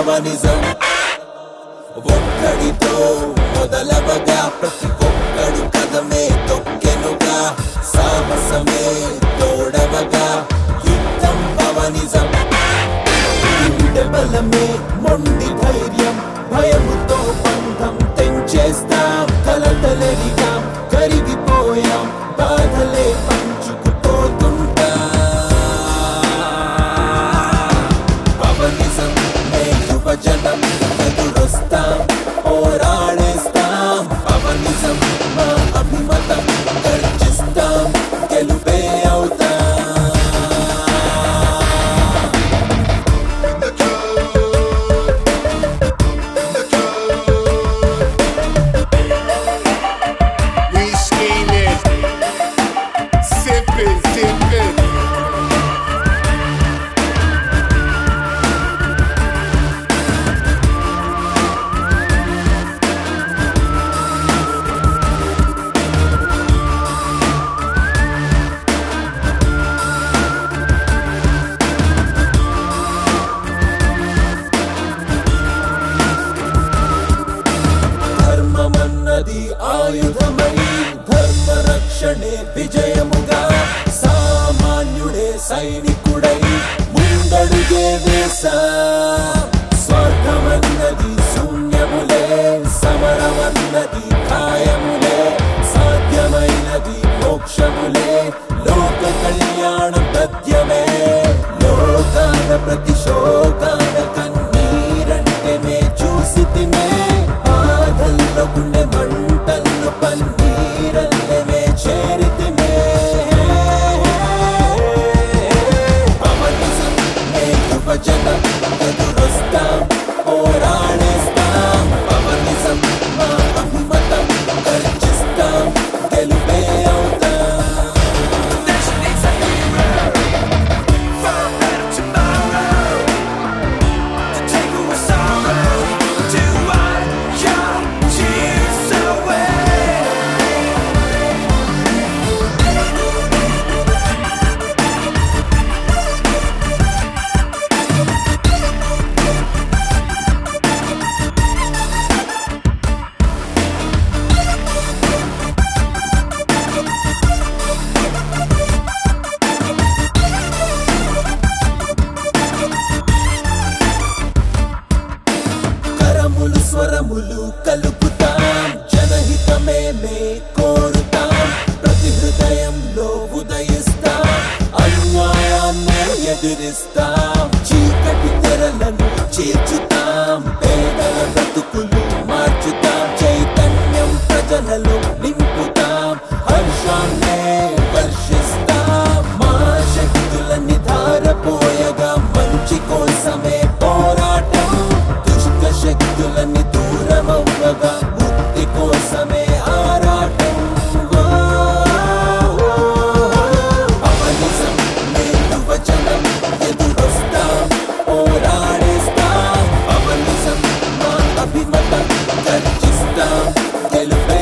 పవనిజం ఒక్కడితో మొదలవగా ప్రతి ఒక్కడు కదమే తొక్కెనుగా సాహసమే తోడవగా యుద్ధం పవనిజం బలమే మొండి ధైర్యం భయముతో బంధం తెంచేస్తాం కలతలెరిగాం కరిగిపోయాం బాధలే పంచుకుపోతుంటా పవనిజం మే యువజనం ఎదురొస్తాం పోరాడేస్తాం పవనిజం మా అభిమతం గర్జిస్తాం గెలుపే అవుతాం We scheming, sipping, dipping. ధర్మమన్నది ఆయుధమై ధర్మ రక్షణే విజయముగా సామాన్యుడే సైనికుడై ముందడుగే వేసా స్వార్థమన్నది శూన్యములే సమరమన్నది ఖాయములే సాధ్యమైనది మోక్షములే లోక కళ్యాణం తథ్యమే లోకాన ప్రతి శోకాన కన్నీరంటే నే చూసి తినే బాధల్లో గుండె మంటల్లో పన్నీరల్లే నే చేరితినే పవనిజం నే యువజనం ఎదురొస్తాం పోరాడేస్తాం పవనిజం మా అభిమతం గర్జిస్తాం గెలుపే అవుతాం కరములు స్వరములు కలుపుతాం జనహితమే మే కోరుతాం ప్రతి హృదయంలో ఉదయిస్తాం అన్యాయాన్ని ఎదిరిస్తాం చీకటి తెరలను చీల్చుతాం పేదల బ్రతుకులు మార్చుతాం చైతన్యం ప్రజలలో నింపుతాం హర్షాన్నే వర్షిస్తాం మా శక్తులన్నీ ధారపోయగా మంచి కోసమే పోరాటం దుష్ట శక్తులన్నీ దూరమవ్వగా ముక్తి కోసమే ఆరాటం ఓ, పవనిజం మే యువజనం ఎదురొస్తాం పోరాడేస్తాం పవనిజం మా అభిమతం గర్జిస్తాం గెలుపే